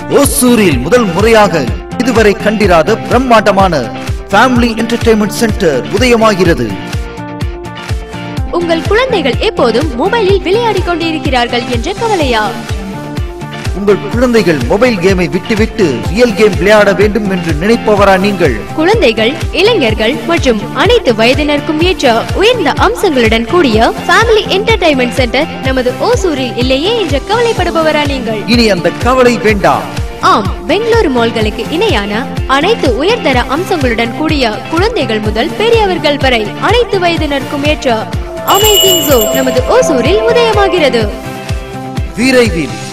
ஓசூரில் முதல் முறையாக இதுவரை கண்டிராத பிரம்மாண்டமான ஃபேமிலி என்டர்டைன்மெண்ட் சென்டர் உதயமாகிறது உங்கள் குழந்தைகள் எப்போதும் மொபைலில் விளையாடிக் கொண்டிருக்கிறார்கள் என்ற கவலையா உங்கள் குழந்தைகள் மொபைல் கேமை விட்டுவிட்டு ரியல் கேம் விளையாட வேண்டும் என்று நினைப்பவரா நீங்கள் குழந்தைகள் இளைஞர்கள் மற்றும் அனைத்து வயதினருக்கும் ஏற்ற உயர்ந்த அம்சங்களுடன் கூடிய ஃபேமிலி என்டர்டைன்மெண்ட் சென்டர் நமது ஓசூரில் இல்லையே என்ற கவலைப்படுபவரா நீங்கள் இனி அந்த கவலை வேண்டாம் ஆம் பெங்களூரு மால்களுக்கு இணையான அனைத்து உயர்தர அம்சங்களுடன் கூடிய குழந்தைகள் முதல் பெரியவர்கள் வரை அனைத்து வயதினருக்கும் ஏற்ற அமேசிங் ஜோ நமது ஓசூரில் உதயமாகிறது விரைவில்